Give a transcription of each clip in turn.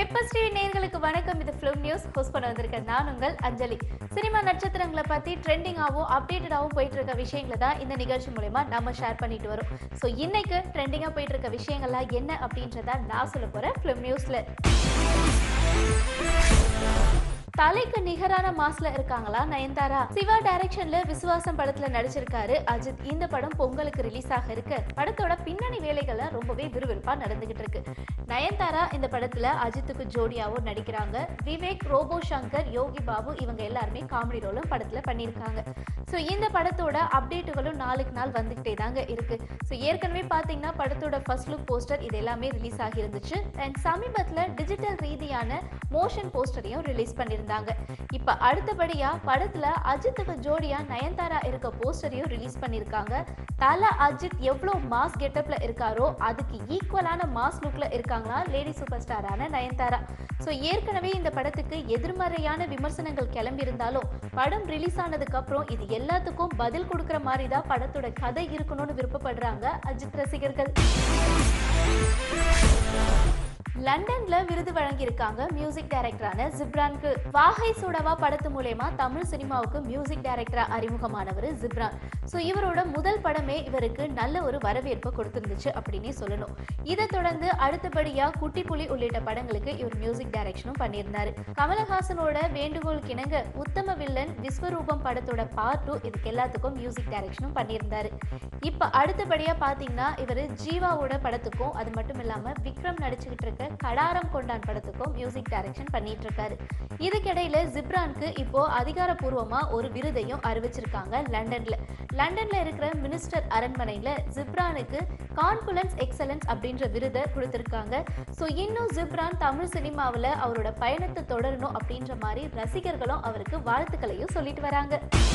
peppers TV நேயர்களுக்கு வணக்கம் இது ஃபிலிம் நியூஸ் ஹோஸ்ட் பண்ண வந்திருக்கேன் நான் உங்கள் அஞ்சலி சினிமா நட்சத்திரங்களை பத்தி ட்ரெண்டிங்காகவும் அப்டேட்டடாகவும் போயிட்டு இருக்க விஷயங்களை தான் இந்த நிகழ்ச்சி மூலயமா நம்ம ஷேர் பண்ணிட்டு வரோம் ஸோ இன்னைக்கு ட்ரெண்டிங்காக போயிட்டு இருக்க விஷயங்கள்லாம் என்ன அப்படின்றத நான் சொல்ல போறேன் ஃபிலிம் நியூஸ்ல தலைக்கு நிகரான மாஸ்ல இருக்காங்களா நயன்தாரா சிவா டைரக்ஷன்ல விசுவாசம் படத்துல நடிச்சிருக்காரு அஜித் இந்த படம் பொங்கலுக்கு ரிலீஸ் ஆக இருக்கு படத்தோட பின்னணி வேலைகள்ல ரொம்பவே விறுவிறுப்பா நடந்துகிட்டு இருக்கு நயன்தாரா இந்த படத்துல அஜித்துக்கு ஜோடியாவும் நடிக்கிறாங்க விவேக் ரோபோ சங்கர் யோகி பாபு இவங்க எல்லாருமே காமெடி ரோலும் படத்துல பண்ணியிருக்காங்க ஸோ இந்த படத்தோட அப்டேட்டுகளும் நாளுக்கு நாள் வந்துகிட்டே தாங்க இருக்கு ஸோ ஏற்கனவே பார்த்தீங்கன்னா படத்தோட ஃபர்ஸ்ட் லுக் போஸ்டர் இது எல்லாமே ரிலீஸ் ஆகியிருந்துச்சு அண்ட் சமீபத்தில் டிஜிட்டல் ரீதியான மோஷன் போஸ்டரையும் ரிலீஸ் பண்ணியிருந்தாங்க இப்போ அடுத்தபடியா படத்துல அஜித்துக்கு ஜோடியா நயன்தாரா இருக்க போஸ்டரையும் ரிலீஸ் பண்ணியிருக்காங்க தல அஜித் எவ்வளோ மாஸ் கெட்டப்ல இருக்காரோ அதுக்கு ஈக்குவலான மாஸ் லுக்ல இருக்காங்களா லேடி சூப்பர் ஸ்டாரான நயன்தாரா ஸோ ஏற்கனவே இந்த படத்துக்கு எதிர்மறையான விமர்சனங்கள் கிளம்பி இருந்தாலும் படம் ரிலீஸ் ஆனதுக்கு அப்புறம் இது எல்லாத்துக்கும் பதில் கொடுக்குற மாதிரி தான் படத்தோட கதை இருக்கணும்னு விருப்பப்படுறாங்க அஜித் ரசிகர்கள் லண்டன்ல விருது வழங்கியிருக்காங்க மியூசிக் டைரக்டரான ஜிப்ரான்க்கு வாகை சூடவா படத்து மூலயமா தமிழ் சினிமாவுக்கு மியூசிக் டைரக்டரா அறிமுகமானவர் ஜிப்ரான் ஸோ இவரோட முதல் படமே இவருக்கு நல்ல ஒரு வரவேற்பை கொடுத்திருந்துச்சு அப்படின்னே சொல்லணும் இதை தொடர்ந்து அடுத்தபடியா குட்டி புலி உள்ளிட்ட படங்களுக்கு இவர் மியூசிக் டைரக்ஷனும் பண்ணியிருந்தாரு கமலஹாசனோட வேண்டுகோள் கிணங்க உத்தம வில்லன் விஸ்வரூபம் படத்தோட பார்ட் டூ இதுக்கு எல்லாத்துக்கும் மியூசிக் டைரக்ஷனும் பண்ணியிருந்தாரு இப்போ அடுத்தபடியா பாத்தீங்கன்னா இவர் ஜீவாவோட படத்துக்கும் அது மட்டும் இல்லாம விக்ரம் நடிச்சுக்கிட்டு இருக்க கடாரம் கொண்டான் படத்துக்கும் மியூசிக் டைரக்ஷன் பண்ணிட்டு இருக்காரு இதுக்கிடையில ஜிப்ரானுக்கு இப்போ அதிகாரப்பூர்வமா ஒரு விருதையும் அறிவிச்சிருக்காங்க லண்டன்ல லண்டன்ல இருக்கிற மினிஸ்டர் அரண்மனையில ஜிப்ரானுக்கு கான்ஃபுலன்ஸ் எக்ஸலன்ஸ் அப்படின்ற விருதை கொடுத்திருக்காங்க ஸோ இன்னும் ஜிப்ரான் தமிழ் சினிமாவில் அவரோட பயணத்தை தொடரணும் அப்படின்ற மாதிரி ரசிகர்களும் அவருக்கு வாழ்த்துக்களையும் சொல்லிட்டு வராங்க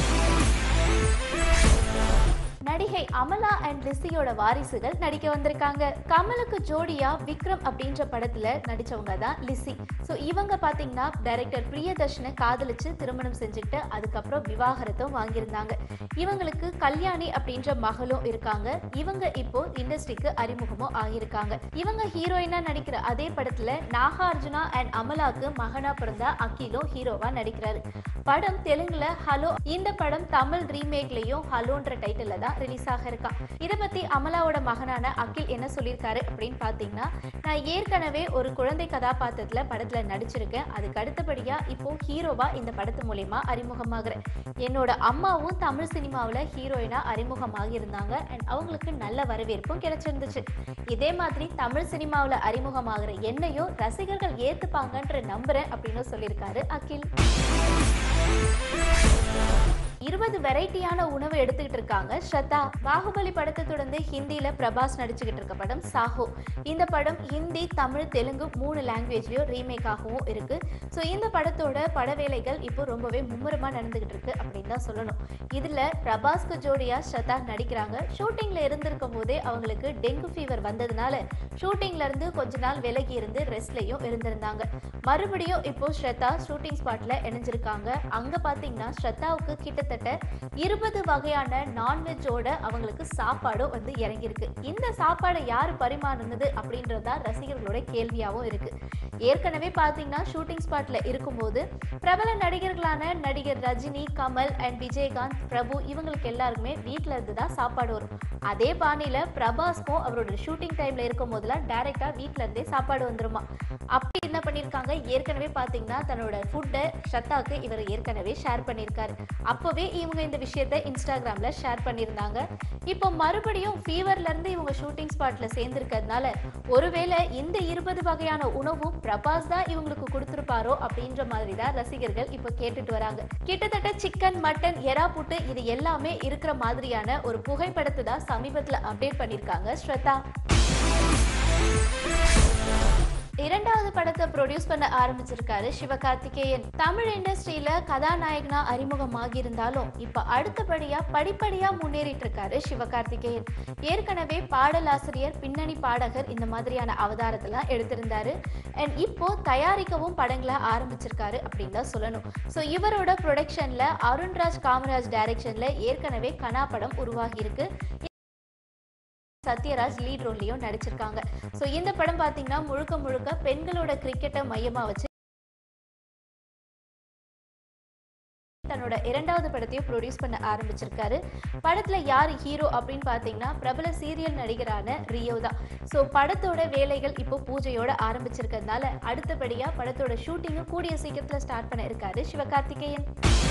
நடிகை அமலா அண்ட் லிஸியோட வாரிசுகள் நடிக்க வந்திருக்காங்க கமலுக்கு ஜோடியா விக்ரம் அப்படின்ற படத்துல நடிச்சவங்க தான் லிஸி ஸோ இவங்க பாத்தீங்கன்னா டைரக்டர் பிரியதர்ஷனை காதலிச்சு திருமணம் செஞ்சுக்கிட்டு அதுக்கப்புறம் விவாகரத்தும் வாங்கியிருந்தாங்க இவங்களுக்கு கல்யாணி அப்படின்ற மகளும் இருக்காங்க இவங்க இப்போ இண்டஸ்ட்ரிக்கு அறிமுகமும் ஆகியிருக்காங்க இவங்க ஹீரோயினா நடிக்கிற அதே படத்துல நாகார்ஜுனா அண்ட் அமலாக்கு மகனா பிறந்த அகிலும் ஹீரோவா நடிக்கிறாரு படம் தெலுங்குல ஹலோ இந்த படம் தமிழ் ரீமேக்லயும் ஹலோன்ற டைட்டில் தான் ரிலீஸ் ஆக இருக்கான் இதை பத்தி அமலாவோட மகனான அகில் என்ன சொல்லியிருக்காரு அப்படின்னு பாத்தீங்கன்னா நான் ஏற்கனவே ஒரு குழந்தை கதாபாத்திரத்துல படத்துல நடிச்சிருக்கேன் அதுக்கு அடுத்தபடியா இப்போ ஹீரோவா இந்த படத்து மூலயமா அறிமுகமாகிறேன் என்னோட அம்மாவும் தமிழ் சினிமாவில் ஹீரோயினா அறிமுகமாகி இருந்தாங்க அண்ட் அவங்களுக்கு நல்ல வரவேற்பும் கிடைச்சிருந்துச்சு இதே மாதிரி தமிழ் சினிமாவில் அறிமுகமாகிற என்னையும் ரசிகர்கள் ஏத்துப்பாங்கன்ற நம்புறேன் அப்படின்னு சொல்லியிருக்காரு அகில் இருபது வெரைட்டியான உணவு எடுத்துக்கிட்டு இருக்காங்க ஸ்ரதா பாகுபலி படத்தை தொடர்ந்து ஹிந்தியில பிரபாஸ் நடிச்சுக்கிட்டு இருக்க படம் சாஹோ இந்த படம் ஹிந்தி தமிழ் தெலுங்கு மூணு லாங்குவேஜ்லயும் ரீமேக் ஆகவும் இருக்கு ஸோ இந்த படத்தோட பட வேலைகள் இப்போ ரொம்பவே மும்முரமா நடந்துகிட்டு இருக்கு அப்படின்னு தான் சொல்லணும் இதுல பிரபாஸ்க்கு ஜோடியா ஸ்ரதா நடிக்கிறாங்க ஷூட்டிங்ல இருந்திருக்கும் போதே அவங்களுக்கு டெங்கு ஃபீவர் வந்ததுனால ஷூட்டிங்ல இருந்து கொஞ்ச நாள் விலகி இருந்து ரெஸ்ட்லயும் இருந்திருந்தாங்க மறுபடியும் இப்போ ஸ்ரதா ஷூட்டிங் ஸ்பாட்ல இணைஞ்சிருக்காங்க அங்க பாத்தீங்கன்னா ஸ்ரதாவுக்கு கிட்டத்தட்ட இருபது வகையான நான்வெஜ்ஜோட அவங்களுக்கு சாப்பாடும் வந்து இறங்கியிருக்கு இந்த சாப்பாடை யார் பரிமாறினது அப்படின்றதா ரசிகர்களோட கேள்வியாகவும் இருக்கு ஏற்கனவே பார்த்தீங்கன்னா ஷூட்டிங் ஸ்பாட்ல இருக்கும்போது பிரபல நடிகர்களான நடிகர் ரஜினி கமல் அண்ட் விஜயகாந்த் பிரபு இவங்களுக்கு எல்லாருக்குமே வீட்டில் இருந்து தான் சாப்பாடு வரும் அதே பாணியில பிரபாஸ்க்கும் அவரோட ஷூட்டிங் டைம்ல இருக்கும் போதெல்லாம் டைரக்டா வீட்ல இருந்தே சாப்பாடு வந்துருமா அப்படி என்ன பண்ணியிருக்காங்க ஏற்கனவே பார்த்தீங்கன்னா தன்னோட ஃபுட்டை ஷத்தாக்கு இவர் ஏற்கனவே ஷேர் பண்ணியிருக்காரு அப்போவே இவங்க இந்த விஷயத்தை இன்ஸ்டாகிராம்ல ஷேர் பண்ணியிருந்தாங்க இப்போ மறுபடியும் ஃபீவர்ல இருந்து இவங்க ஷூட்டிங் ஸ்பாட்ல சேர்ந்திருக்கிறதுனால ஒருவேளை இந்த இருபது வகையான உணவும் பிரபாஸ் தான் இவங்களுக்கு கொடுத்துருப்பாரோ அப்படின்ற மாதிரி தான் ரசிகர்கள் இப்போ கேட்டுட்டு வராங்க கிட்டத்தட்ட சிக்கன் மட்டன் எறா புட்டு இது எல்லாமே இருக்கிற மாதிரியான ஒரு புகைப்படத்தை தான் சமீபத்தில் அப்டேட் பண்ணியிருக்காங்க ஸ்ரதா இரண்டாவது படத்தை ப்ரொடியூஸ் பண்ண ஆரம்பிச்சிருக்காரு சிவகார்த்திகேயன் தமிழ் இண்டஸ்ட்ரியில கதாநாயகனா அறிமுகமாகி இருந்தாலும் இப்ப அடுத்தபடியா படிப்படியா முன்னேறிட்டு இருக்காரு சிவகார்த்திகேயன் ஏற்கனவே பாடலாசிரியர் பின்னணி பாடகர் இந்த மாதிரியான அவதாரத்தெல்லாம் எடுத்திருந்தாரு அண்ட் இப்போ தயாரிக்கவும் படங்களை ஆரம்பிச்சிருக்காரு அப்படின்னு தான் சொல்லணும் ஸோ இவரோட ப்ரொடக்ஷன்ல அருண்ராஜ் காமராஜ் டைரக்ஷன்ல ஏற்கனவே கனா படம் உருவாகி இருக்கு சத்யராஜ் லீட் ரோல்லையும் நடிச்சிருக்காங்க ஸோ இந்த படம் பார்த்தீங்கன்னா முழுக்க முழுக்க பெண்களோட கிரிக்கெட்டை மையமாக வச்சு தன்னோட இரண்டாவது படத்தையும் ப்ரொடியூஸ் பண்ண ஆரம்பிச்சிருக்காரு படத்துல யார் ஹீரோ அப்படின்னு பார்த்தீங்கன்னா பிரபல சீரியல் நடிகரான ரியோ தான் ஸோ படத்தோட வேலைகள் இப்போ பூஜையோட ஆரம்பிச்சிருக்கிறதுனால அடுத்தபடியா படத்தோட ஷூட்டிங்கும் கூடிய சீக்கிரத்துல ஸ்டார்ட் பண்ண இருக்காரு சிவகார்த்திகேயன்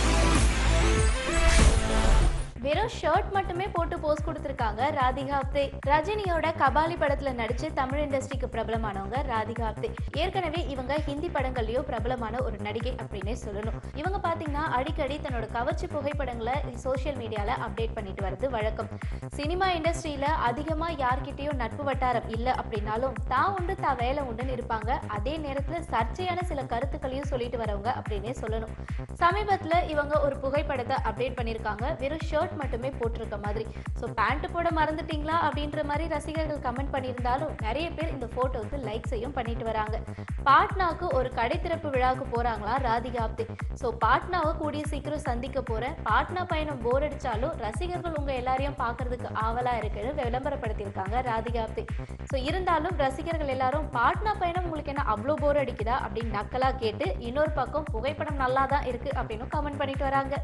வெறும் ஷர்ட் மட்டுமே போட்டு போஸ்ட் கொடுத்துருக்காங்க ராதிகா ஆப்தே ரஜினியோட கபாலி படத்துல நடிச்சு தமிழ் இண்டஸ்ட்ரிக்கு பிரபலமானவங்க ராதிகா ஆப்தே ஏற்கனவே இவங்க ஹிந்தி படங்கள்லயோ பிரபலமான ஒரு நடிகை அப்படின்னே சொல்லணும் இவங்க பாத்தீங்கன்னா அடிக்கடி தன்னோட கவர்ச்சி புகைப்படங்களை சோஷியல் மீடியால அப்டேட் பண்ணிட்டு வரது வழக்கம் சினிமா இண்டஸ்ட்ரியில அதிகமா யார்கிட்டயும் நட்பு வட்டாரம் இல்ல அப்படின்னாலும் தான் உண்டு தான் வேலை உண்டுன்னு இருப்பாங்க அதே நேரத்துல சர்ச்சையான சில கருத்துக்களையும் சொல்லிட்டு வரவங்க அப்படின்னே சொல்லணும் சமீபத்துல இவங்க ஒரு புகைப்படத்தை அப்டேட் பண்ணியிருக்காங்க வெறும் ஷர்ட் மட்டுமே போட்டிருக்க மாதிரி ஸோ பேண்ட் போட மறந்துட்டீங்களா அப்படின்ற மாதிரி ரசிகர்கள் கமெண்ட் பண்ணியிருந்தாலும் நிறைய பேர் இந்த போட்டோவுக்கு லைக்ஸையும் பண்ணிட்டு வராங்க பாட்னாக்கு ஒரு கடை திறப்பு விழாவுக்கு போறாங்களா ராதிகா ஆப்தே ஸோ பாட்னாவை கூடிய சீக்கிரம் சந்திக்க போறேன் பாட்னா பயணம் போர் அடிச்சாலும் ரசிகர்கள் உங்க எல்லாரையும் பார்க்கறதுக்கு ஆவலா இருக்குன்னு விளம்பரப்படுத்தியிருக்காங்க ராதிகா ஆப்தே ஸோ இருந்தாலும் ரசிகர்கள் எல்லாரும் பாட்னா பயணம் உங்களுக்கு என்ன அவ்வளோ போர் அடிக்குதா அப்படின்னு நக்கலா கேட்டு இன்னொரு பக்கம் புகைப்படம் நல்லா தான் இருக்கு அப்படின்னு கமெண்ட் பண்ணிட்டு வராங்க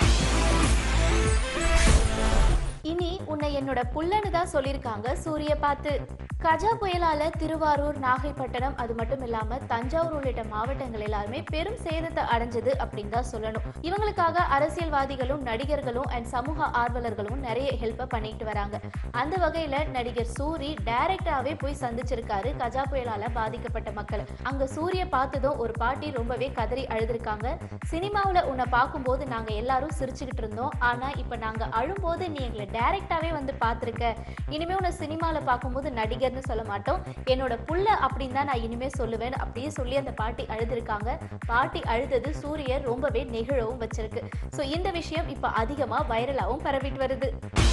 இனி உன்னை என்னோட புள்ளன்னு தான் சொல்லியிருக்காங்க சூரிய பார்த்து கஜா புயலால திருவாரூர் நாகைப்பட்டினம் அது மட்டும் இல்லாம தஞ்சாவூர் உள்ளிட்ட மாவட்டங்கள் எல்லாருமே பெரும் சேதத்தை அடைஞ்சது அப்படின்னு தான் சொல்லணும் இவங்களுக்காக அரசியல்வாதிகளும் நடிகர்களும் அண்ட் சமூக ஆர்வலர்களும் நிறைய ஹெல்ப் பண்ணிட்டு வராங்க அந்த வகையில நடிகர் சூரி டைரக்டாவே போய் சந்திச்சிருக்காரு கஜா புயலால பாதிக்கப்பட்ட மக்களை அங்க சூரிய பார்த்ததும் ஒரு பாட்டி ரொம்பவே கதறி அழுதுருக்காங்க சினிமாவில் உன்னை பார்க்கும்போது நாங்க எல்லாரும் சிரிச்சுக்கிட்டு இருந்தோம் ஆனா இப்ப நாங்க அழும்போது நீ எங்களை டைரக்டாவே வந்து பார்த்துருக்க இனிமே உன்னை சினிமாவில் பார்க்கும்போது நடிகர்னு சொல்ல மாட்டோம் என்னோட புள்ள அப்படின்னு தான் நான் இனிமே சொல்லுவேன் அப்படியே சொல்லி அந்த பாட்டி அழுதுருக்காங்க பாட்டி அழுதது சூரியன் ரொம்பவே நெகிழவும் வச்சிருக்கு ஸோ இந்த விஷயம் இப்போ அதிகமாக வைரலாகவும் பரவிட்டு வருது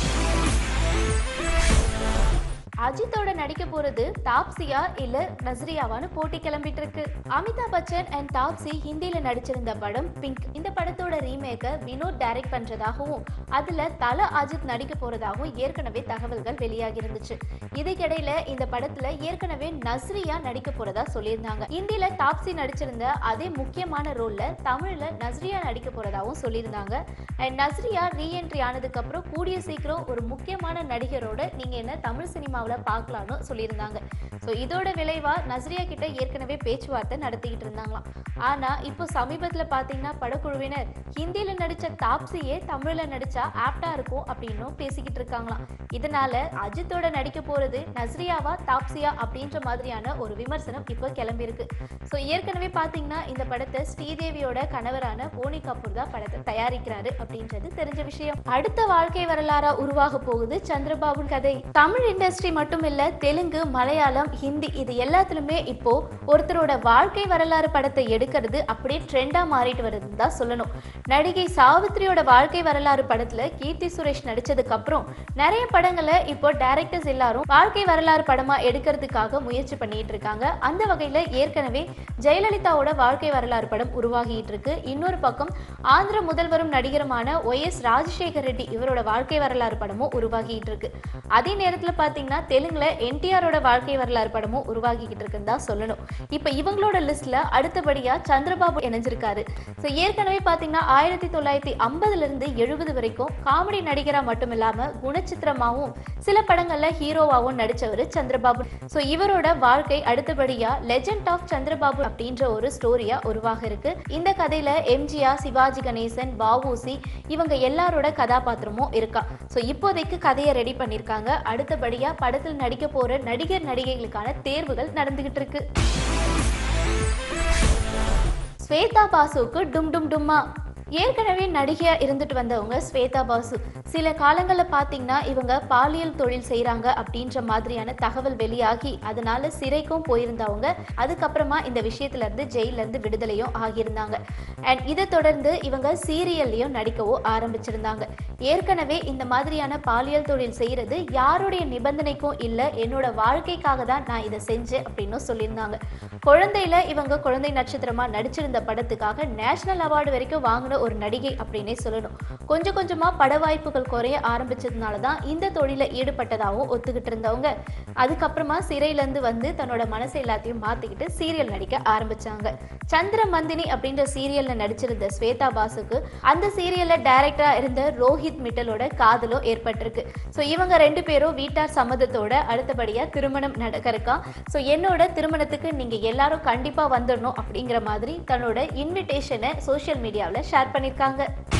அஜித்தோட நடிக்க போறது தாப்சியா இல்ல நஸ்ரியாவான்னு போட்டி கிளம்பிட்டு இருக்கு அமிதாப் பச்சன் அண்ட் தாப்சி ஹிந்தில நடிச்சிருந்த படம் பிங்க் இந்த படத்தோட ரீமேக்கை வினோத் டைரக்ட் பண்றதாகவும் அதுல தல அஜித் நடிக்க போறதாகவும் ஏற்கனவே தகவல்கள் வெளியாகி இருந்துச்சு இதுக்கிடையில இந்த படத்துல ஏற்கனவே நஸ்ரியா நடிக்க போறதா சொல்லியிருந்தாங்க ஹிந்தில தாப்சி நடிச்சிருந்த அதே முக்கியமான ரோல்ல தமிழ்ல நஸ்ரியா நடிக்க போறதாகவும் சொல்லியிருந்தாங்க அண்ட் நஸ்ரியா ரீஎன்ட்ரி ஆனதுக்கு அப்புறம் கூடிய சீக்கிரம் ஒரு முக்கியமான நடிகரோட நீங்க என்ன தமிழ் சினிமாவில் பார்க்கலாம்னு சொல்லியிருந்தாங்க ஸோ இதோட விளைவா நஸ்ரியா கிட்ட ஏற்கனவே பேச்சுவார்த்தை நடத்திக்கிட்டு இருந்தாங்களாம் ஆனா இப்போ சமீபத்துல பாத்தீங்கன்னா படக்குழுவினர் ஹிந்தியில நடிச்ச தாப்சியே தமிழ்ல நடிச்சா ஆப்டா இருக்கும் அப்படின்னும் பேசிக்கிட்டு இருக்காங்களாம் இதனால அஜித்தோட நடிக்க போறது நஸ்ரியாவா தாப்சியா அப்படின்ற மாதிரியான ஒரு விமர்சனம் இப்போ கிளம்பியிருக்கு ஸோ ஏற்கனவே பாத்தீங்கன்னா இந்த படத்தை ஸ்ரீதேவியோட கணவரான போனி கபூர் தான் படத்தை தயாரிக்கிறாரு அப்படின்றது தெரிஞ்ச விஷயம் அடுத்த வாழ்க்கை வரலாறா உருவாக போகுது சந்திரபாபு கதை தமிழ் இண்டஸ்ட்ரி மட்டும் இல்ல தெலுங்கு மலையாளம் ஹிந்தி இது எல்லாத்துலயுமே இப்போ ஒருத்தரோட வாழ்க்கை வரலாறு படத்தை எடுக்கிறது அப்படியே ட்ரெண்டா மாறிட்டு வருதுன்னு தான் சொல்லணும் நடிகை சாவித்ரியோட வாழ்க்கை வரலாறு படத்துல கீர்த்தி சுரேஷ் நடிச்சதுக்கு அப்புறம் நிறைய படங்களை இப்போ டைரக்டர்ஸ் எல்லாரும் வாழ்க்கை வரலாறு படமா எடுக்கிறதுக்காக முயற்சி பண்ணிட்டு இருக்காங்க அந்த வகையில ஏற்கனவே ஜெயலலிதாவோட வாழ்க்கை வரலாறு படம் உருவாகிட்டு இருக்கு இன்னொரு பக்கம் ஆந்திர முதல்வரும் நடிகருமான ஒய் எஸ் ராஜசேகர் ரெட்டி இவரோட வாழ்க்கை வரலாறு படமும் உருவாகிட்டு இருக்கு அதே நேரத்துல பாத்தீங்கன்னா தெலுங்குல என்டிஆரோட வாழ்க்கை வரலாறு படமும் உருவாகிக்கிட்டு இருக்குன்னு தான் சொல்லணும் இப்போ இவங்களோட லிஸ்ட்ல அடுத்தபடியா சந்திரபாபு இணைஞ்சிருக்காரு ஸோ ஏற்கனவே பாத்தீங்கன்னா ஆயிரத்தி தொள்ளாயிரத்தி ஐம்பதுல இருந்து எழுபது வரைக்கும் காமெடி நடிகரா மட்டும் இல்லாம குணச்சித்திரமாவும் சில படங்கள்ல ஹீரோவாவும் நடிச்சவர் சந்திரபாபு ஸோ இவரோட வாழ்க்கை அடுத்தபடியா லெஜெண்ட் ஆஃப் சந்திரபாபு அப்படின்ற ஒரு ஸ்டோரியா உருவாக இருக்கு இந்த கதையில எம்ஜிஆர் சிவாஜி கணேசன் வஉசி இவங்க எல்லாரோட கதாபாத்திரமும் இருக்கா ஸோ இப்போதைக்கு கதையை ரெடி பண்ணியிருக்காங்க அடுத்தபடியா படத்தில் நடிக்க போற நடிகர் நடிகைகளுக்கான தேர்வுகள் நடந்துகிட்டு இருக்கு ஸ்வேதா பாசுவுக்கு டும் டும் டும்மா ஏற்கனவே நடிகையா இருந்துட்டு வந்தவங்க ஸ்வேதா பாசு சில காலங்களில் பார்த்தீங்கன்னா இவங்க பாலியல் தொழில் செய்கிறாங்க அப்படின்ற மாதிரியான தகவல் வெளியாகி அதனால சிறைக்கும் போயிருந்தவங்க அதுக்கப்புறமா இந்த விஷயத்துல இருந்து ஜெயில இருந்து விடுதலையும் ஆகியிருந்தாங்க அண்ட் இதை தொடர்ந்து இவங்க சீரியல்லையும் நடிக்கவும் ஆரம்பிச்சிருந்தாங்க ஏற்கனவே இந்த மாதிரியான பாலியல் தொழில் செய்யறது யாருடைய நிபந்தனைக்கும் இல்லை என்னோட வாழ்க்கைக்காக தான் நான் இதை செஞ்சேன் அப்படின்னு சொல்லியிருந்தாங்க குழந்தையில இவங்க குழந்தை நட்சத்திரமா நடிச்சிருந்த படத்துக்காக நேஷனல் அவார்டு வரைக்கும் வாங்கணும் முக்கியமான ஒரு நடிகை அப்படின்னே சொல்லணும் கொஞ்சம் கொஞ்சமா பட வாய்ப்புகள் குறைய ஆரம்பிச்சதுனால தான் இந்த தொழில ஈடுபட்டதாகவும் ஒத்துக்கிட்டு இருந்தவங்க அதுக்கப்புறமா சிறையிலேருந்து வந்து தன்னோட மனசை எல்லாத்தையும் மாத்திக்கிட்டு சீரியல் நடிக்க ஆரம்பிச்சாங்க சந்திர மந்தினி அப்படின்ற சீரியல்ல நடிச்சிருந்த ஸ்வேதா பாசுக்கு அந்த சீரியல்ல டைரக்டரா இருந்த ரோஹித் மிட்டலோட காதலும் ஏற்பட்டிருக்கு ஸோ இவங்க ரெண்டு பேரும் வீட்டார் சம்மதத்தோட அடுத்தபடியா திருமணம் நடக்க இருக்கா ஸோ என்னோட திருமணத்துக்கு நீங்க எல்லாரும் கண்டிப்பா வந்துடணும் அப்படிங்கிற மாதிரி தன்னோட இன்விடேஷனை சோஷியல் மீடியாவில் ஷேர் பண்ணியிருக்காங்க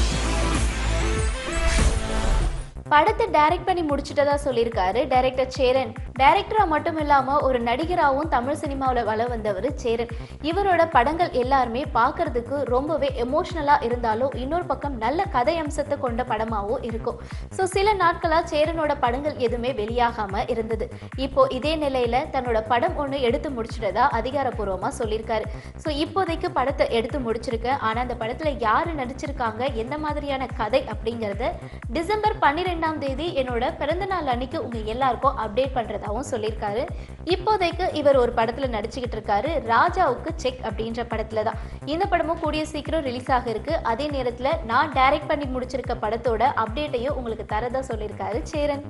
படத்தை டைரக்ட் பண்ணி முடிச்சிட்டதா சொல்லியிருக்காரு டைரக்டர் சேரன் டைரக்டரா மட்டும் இல்லாம ஒரு நடிகராகவும் தமிழ் சினிமாவில் வள வந்தவர் சேரன் இவரோட படங்கள் எல்லாருமே பார்க்கறதுக்கு ரொம்பவே எமோஷ்னலா இருந்தாலும் இன்னொரு பக்கம் நல்ல கதை அம்சத்தை கொண்ட படமாகவும் இருக்கும் ஸோ சில நாட்களா சேரனோட படங்கள் எதுவுமே வெளியாகாம இருந்தது இப்போ இதே நிலையில தன்னோட படம் ஒன்று எடுத்து முடிச்சிட்டதா அதிகாரப்பூர்வமா சொல்லியிருக்காரு ஸோ இப்போதைக்கு படத்தை எடுத்து முடிச்சிருக்கேன் ஆனா அந்த படத்துல யாரு நடிச்சிருக்காங்க எந்த மாதிரியான கதை அப்படிங்கறத டிசம்பர் பன்னிரெண்டாம் தேதி என்னோட பிறந்தநாள் அன்னைக்கு உங்க எல்லாருக்கும் அப்டேட் பண்றதாவும் சொல்லியிருக்காரு இப்போதைக்கு இவர் ஒரு படத்துல நடிச்சுக்கிட்டு இருக்காரு ராஜாவுக்கு செக் அப்படின்ற படத்துல தான் இந்த படமும் கூடிய சீக்கிரம் ரிலீஸ் ஆக இருக்கு அதே நேரத்துல நான் டைரக்ட் பண்ணி முடிச்சிருக்க படத்தோட அப்டேட்டையும் உங்களுக்கு தரதா சொல்லியிருக்காரு சேரன்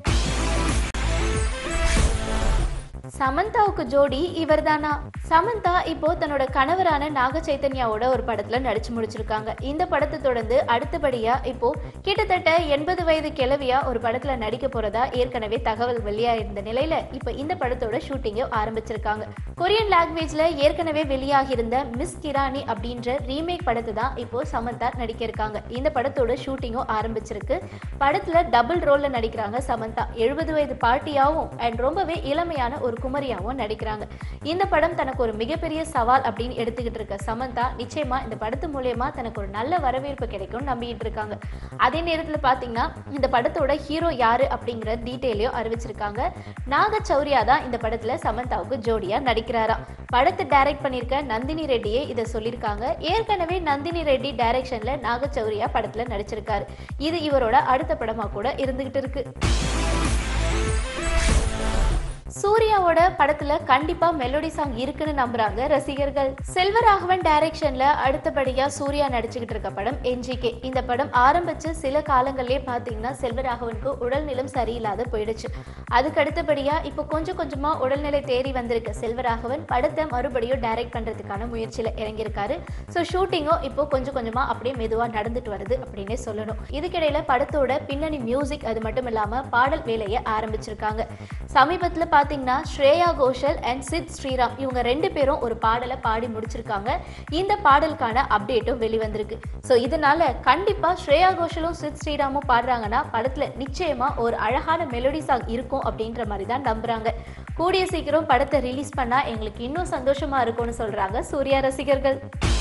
சமந்தாவுக்கு ஜோடி இவர்தானா சமந்தா இப்போ தன்னோட கணவரான நாக சைத்தன்யாவோட ஒரு படத்துல நடிச்சு முடிச்சிருக்காங்க இந்த படத்தை தொடர்ந்து அடுத்தபடியா இப்போ கிட்டத்தட்ட எண்பது வயது கிழவியா ஒரு படத்துல நடிக்க போறதா ஏற்கனவே தகவல் வெளியா இருந்த நிலையில இப்போ இந்த படத்தோட ஷூட்டிங்கை ஆரம்பிச்சிருக்காங்க கொரியன் லாங்குவேஜ்ல ஏற்கனவே வெளியாகி இருந்த மிஸ் கிரானி அப்படின்ற ரீமேக் படத்தை தான் இப்போ சமந்தா நடிக்க இருக்காங்க இந்த படத்தோட ஷூட்டிங்கும் ஆரம்பிச்சிருக்கு படத்துல டபுள் ரோல்ல நடிக்கிறாங்க சமந்தா எழுபது வயது பாட்டியாவும் அண்ட் ரொம்பவே இளமையான ஒரு குமரியாவும் நடிக்கிறாங்க இந்த படம் தனக்கு ஒரு மிகப்பெரிய சவால் அப்படின்னு எடுத்துக்கிட்டு இருக்க சமந்தா நிச்சயமா இந்த படத்து மூலியமா தனக்கு ஒரு நல்ல வரவேற்பு கிடைக்கும் நம்பிட்டு இருக்காங்க அதே நேரத்துல பாத்தீங்கன்னா இந்த படத்தோட ஹீரோ யாரு அப்படிங்கிற டீட்டெயிலையும் அறிவிச்சிருக்காங்க நாக சௌரியா தான் இந்த படத்துல சமந்தாவுக்கு ஜோடியா நடிக்கிறாராம் படத்தை டைரக்ட் பண்ணியிருக்க நந்தினி ரெட்டியே இதை சொல்லியிருக்காங்க ஏற்கனவே நந்தினி ரெட்டி டைரக்ஷன்ல நாக சௌரியா படத்துல நடிச்சிருக்காரு இது இவரோட அடுத்த படமா கூட இருந்துகிட்டு இருக்கு சூர்யாவோட படத்துல கண்டிப்பா மெலோடி சாங் இருக்குன்னு நம்புறாங்க ரசிகர்கள் செல்வராகவன் டைரக்ஷன்ல அடுத்தபடியா சூர்யா நடிச்சுக்கிட்டு இருக்க படம் என்ஜிகே இந்த படம் ஆரம்பிச்சு சில காலங்கள்லயே பாத்தீங்கன்னா செல்வராகவனுக்கு உடல்நிலம் சரியில்லாத போயிடுச்சு அதுக்கு அடுத்தபடியா இப்போ கொஞ்சம் கொஞ்சமா உடல்நிலை தேறி வந்திருக்க செல்வராகவன் படத்தை மறுபடியும் டைரக்ட் பண்றதுக்கான முயற்சியில இறங்கியிருக்காரு ஸோ ஷூட்டிங்கும் இப்போ கொஞ்சம் கொஞ்சமா அப்படியே மெதுவா நடந்துட்டு வருது அப்படின்னே சொல்லணும் இதுக்கிடையில படத்தோட பின்னணி மியூசிக் அது மட்டும் இல்லாம பாடல் வேலையை ஆரம்பிச்சிருக்காங்க சமீபத்துல பாத்தீங்கன்னா ஸ்ரேயா கோஷல் அண்ட் சித் ஸ்ரீராம் இவங்க ரெண்டு பேரும் ஒரு பாடலை பாடி முடிச்சிருக்காங்க இந்த பாடலுக்கான அப்டேட்டும் வெளிவந்திருக்கு ஸோ இதனால கண்டிப்பா ஸ்ரேயா கோஷலும் சித் ஸ்ரீராமும் பாடுறாங்கன்னா படத்துல நிச்சயமா ஒரு அழகான மெலோடி சாங் இருக்கும் அப்படின்ற மாதிரி தான் நம்புறாங்க கூடிய சீக்கிரம் படத்தை ரிலீஸ் பண்ணா எங்களுக்கு இன்னும் சந்தோஷமா இருக்கும்னு சொல்றாங்க சூர்யா ரசிகர்கள்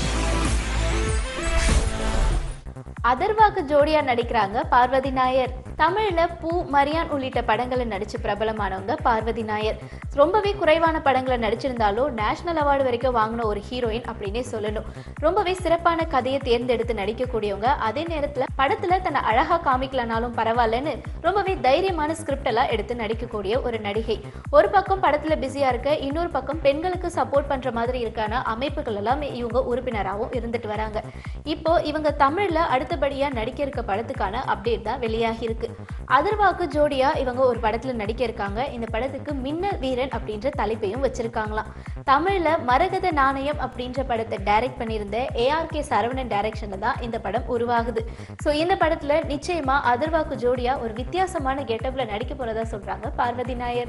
அதர்வாக்கு ஜோடியா நடிக்கிறாங்க பார்வதி நாயர் தமிழ்ல பூ மரியான் உள்ளிட்ட படங்களை நடிச்சு பிரபலமானவங்க பார்வதி நாயர் ரொம்பவே குறைவான படங்களை நடிச்சிருந்தாலும் நேஷனல் அவார்டு வரைக்கும் வாங்கின ஒரு ஹீரோயின் அப்படின்னே சொல்லணும் ரொம்பவே சிறப்பான கதையை தேர்ந்தெடுத்து நடிக்கக்கூடியவங்க அதே நேரத்துல படத்துல தன்னை அழகா காமிக்கலனாலும் பரவாயில்லன்னு ரொம்பவே தைரியமான ஸ்கிரிப்ட் எல்லாம் எடுத்து நடிக்கக்கூடிய ஒரு நடிகை ஒரு பக்கம் படத்துல பிஸியா இருக்க இன்னொரு பக்கம் பெண்களுக்கு சப்போர்ட் பண்ற மாதிரி இருக்கான அமைப்புகள் எல்லாம் இவங்க உறுப்பினராகவும் இருந்துட்டு வராங்க இப்போ இவங்க தமிழ்ல அடுத்தபடியா நடிக்க இருக்க படத்துக்கான அப்டேட் தான் வெளியாகி இருக்கு அதர்வாக்கு ஜோடியா இவங்க ஒரு படத்துல நடிக்க இருக்காங்க இந்த படத்துக்கு மின்னல் வீரன் அப்படின்ற தலைப்பையும் வச்சிருக்காங்களாம் தமிழ்ல மரகத நாணயம் அப்படின்ற படத்தை டைரக்ட் பண்ணியிருந்த ஏஆர்கே சரவணன் டைரக்ஷன்ல தான் இந்த படம் உருவாகுது ஸோ இந்த படத்துல நிச்சயமா அதர்வாக்கு ஜோடியா ஒரு வித்தியாசமான கெட்டப்ல நடிக்க போறதா சொல்றாங்க பார்வதி நாயர்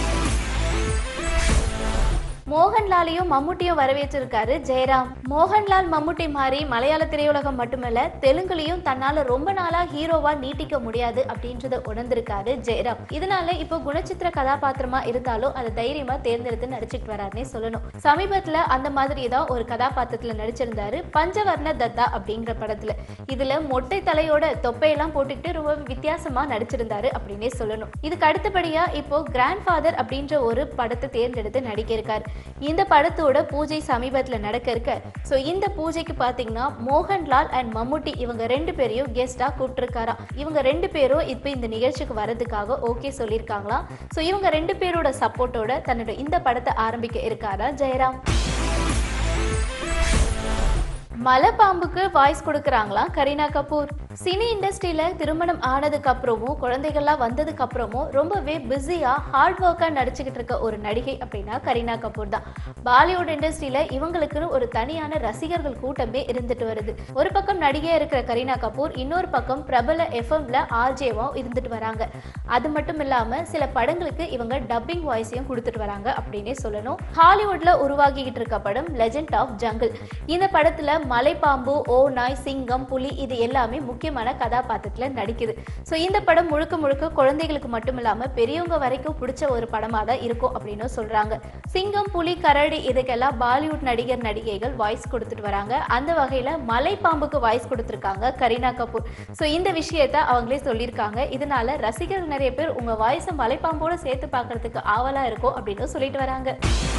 மோகன்லாலையும் மம்முட்டியும் வரவேற்றிருக்காரு ஜெயராம் மோகன்லால் மம்முட்டி மாதிரி மலையாள திரையுலகம் மட்டுமல்ல தெலுங்குலையும் தன்னால ரொம்ப நாளா ஹீரோவா நீட்டிக்க முடியாது அப்படின்றத உணர்ந்திருக்காரு ஜெயராம் இதனால இப்போ குணச்சித்திர கதாபாத்திரமா இருந்தாலும் அதை தைரியமா தேர்ந்தெடுத்து நடிச்சுட்டு வராருன்னே சொல்லணும் சமீபத்துல அந்த மாதிரி தான் ஒரு கதாபாத்திரத்துல நடிச்சிருந்தாரு பஞ்சவர்ண தத்தா அப்படிங்கிற படத்துல இதுல மொட்டை தலையோட தொப்பையெல்லாம் போட்டுக்கிட்டு ரொம்ப வித்தியாசமா நடிச்சிருந்தாரு அப்படின்னே சொல்லணும் இதுக்கு அடுத்தபடியா இப்போ கிராண்ட் ஃபாதர் அப்படின்ற ஒரு படத்தை தேர்ந்தெடுத்து நடிக்க இருக்காரு இந்த படத்தோட பூஜை சமீபத்தில் நடக்க இருக்க ஸோ இந்த பூஜைக்கு பார்த்தீங்கன்னா மோகன்லால் அண்ட் மம்முட்டி இவங்க ரெண்டு பேரையும் கெஸ்டாக கூப்பிட்டுருக்காராம் இவங்க ரெண்டு பேரும் இப்போ இந்த நிகழ்ச்சிக்கு வரதுக்காக ஓகே சொல்லியிருக்காங்களாம் ஸோ இவங்க ரெண்டு பேரோட சப்போர்ட்டோட தன்னோட இந்த படத்தை ஆரம்பிக்க இருக்காரா ஜெயராம் மலைப்பாம்புக்கு வாய்ஸ் கொடுக்கறாங்களாம் கரீனா கபூர் சினி இண்டஸ்ட்ரியில திருமணம் ஆனதுக்கு அப்புறமும் குழந்தைகள்லாம் வந்ததுக்கு அப்புறமும் ரொம்பவே பிஸியா ஹார்ட் ஒர்க்கா நடிச்சுக்கிட்டு இருக்க ஒரு நடிகை அப்படின்னா கரீனா கபூர் தான் பாலிவுட் இண்டஸ்ட்ரியில இவங்களுக்குன்னு ஒரு தனியான ரசிகர்கள் கூட்டமே இருந்துட்டு வருது ஒரு பக்கம் நடிகையா இருக்கிற கரீனா கபூர் இன்னொரு பக்கம் பிரபல எஃப்எம்ல ஆர்ஜேவும் இருந்துட்டு வராங்க அது மட்டும் இல்லாம சில படங்களுக்கு இவங்க டப்பிங் வாய்ஸையும் கொடுத்துட்டு வராங்க அப்படின்னே சொல்லணும் ஹாலிவுட்ல உருவாகிக்கிட்டு இருக்க படம் லெஜெண்ட் ஆஃப் ஜங்கிள் இந்த படத்துல மலைப்பாம்பு ஓ நாய் சிங்கம் புலி இது எல்லாமே முக்கியமான கதாபாத்திரத்துல நடிக்குது ஸோ இந்த படம் முழுக்க முழுக்க குழந்தைகளுக்கு மட்டும் இல்லாம பெரியவங்க வரைக்கும் பிடிச்ச ஒரு படமா தான் இருக்கும் அப்படின்னு சொல்றாங்க சிங்கம் புலி கரடி இதுக்கெல்லாம் பாலிவுட் நடிகர் நடிகைகள் வாய்ஸ் கொடுத்துட்டு வராங்க அந்த வகையில மலைப்பாம்புக்கு வாய்ஸ் கொடுத்துருக்காங்க கரீனா கபூர் ஸோ இந்த விஷயத்த அவங்களே சொல்லியிருக்காங்க இதனால ரசிகர்கள் நிறைய பேர் உங்க வாய்ஸை மலைப்பாம்போட சேர்த்து பார்க்கறதுக்கு ஆவலா இருக்கும் அப்படின்னு சொல்லிட்டு வராங்க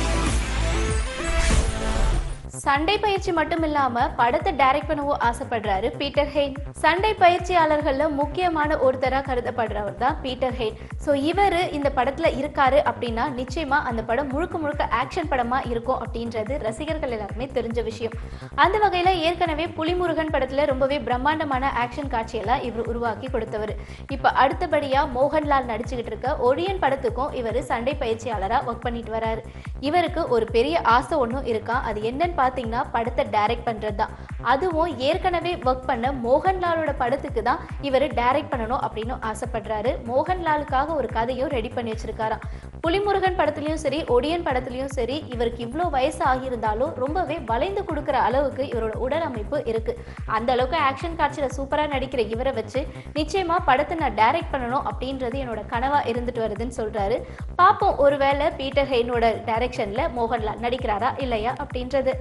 சண்டை பயிற்சி மட்டும் இல்லாம படத்தை டைரக்ட் பண்ணவும் ஆசைப்படுறாரு பீட்டர் ஹெயின் சண்டை பயிற்சியாளர்கள்ல முக்கியமான ஒருத்தரா கருதப்படுறவர் தான் பீட்டர் ஹெயின் ஸோ இவர் இந்த படத்துல இருக்காரு அப்படின்னா நிச்சயமா அந்த படம் முழுக்க முழுக்க ஆக்ஷன் படமா இருக்கும் அப்படின்றது ரசிகர்கள் எல்லாருமே தெரிஞ்ச விஷயம் அந்த வகையில ஏற்கனவே புலிமுருகன் படத்துல ரொம்பவே பிரம்மாண்டமான ஆக்ஷன் காட்சியெல்லாம் இவர் உருவாக்கி கொடுத்தவர் இப்ப அடுத்தபடியா மோகன்லால் நடிச்சுக்கிட்டு இருக்க ஒடியன் படத்துக்கும் இவர் சண்டை பயிற்சியாளரா ஒர்க் பண்ணிட்டு வராரு இவருக்கு ஒரு பெரிய ஆசை ஒன்றும் இருக்கா அது என்னன்னு பார்த்தீங்கன்னா படத்தை டைரக்ட் பண்ணுறது தான் அதுவும் ஏற்கனவே ஒர்க் பண்ண மோகன்லாலோட படத்துக்கு தான் இவர் டைரக்ட் பண்ணணும் அப்படின்னு ஆசைப்படுறாரு மோகன்லாலுக்காக ஒரு கதையும் ரெடி பண்ணி வச்சிருக்காராம் புலிமுருகன் படத்துலையும் சரி ஒடியன் படத்துலையும் சரி இவருக்கு இவ்வளோ வயசு ஆகியிருந்தாலும் ரொம்பவே வளைந்து கொடுக்குற அளவுக்கு இவரோட உடல் அமைப்பு இருக்கு அந்த அளவுக்கு ஆக்ஷன் காட்சியில் சூப்பராக நடிக்கிற இவரை வச்சு நிச்சயமா படத்தை நான் டைரக்ட் பண்ணணும் அப்படின்றது என்னோட கனவா இருந்துட்டு வருதுன்னு சொல்றாரு பார்ப்போம் ஒருவேளை பீட்டர் ஹெய்னோட டைரக்ஷன்ல மோகன்லால் நடிக்கிறாரா இல்லையா அப்படின்றது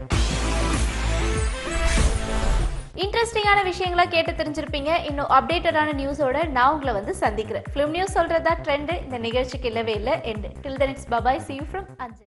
இன்ட்ரெஸ்டிங்கான விஷயங்களா கேட்டு தெரிஞ்சிருப்பீங்க இன்னும் அப்டேட்டடான நியூஸோட நான் உங்களை வந்து சந்திக்கிறேன் ஃபிலிம் நியூஸ் சொல்றதா ட்ரெண்ட் இந்த நிகழ்ச்சிக்கு இல்லவே இல்லை end till then it's bye bye see you from அஞ்சு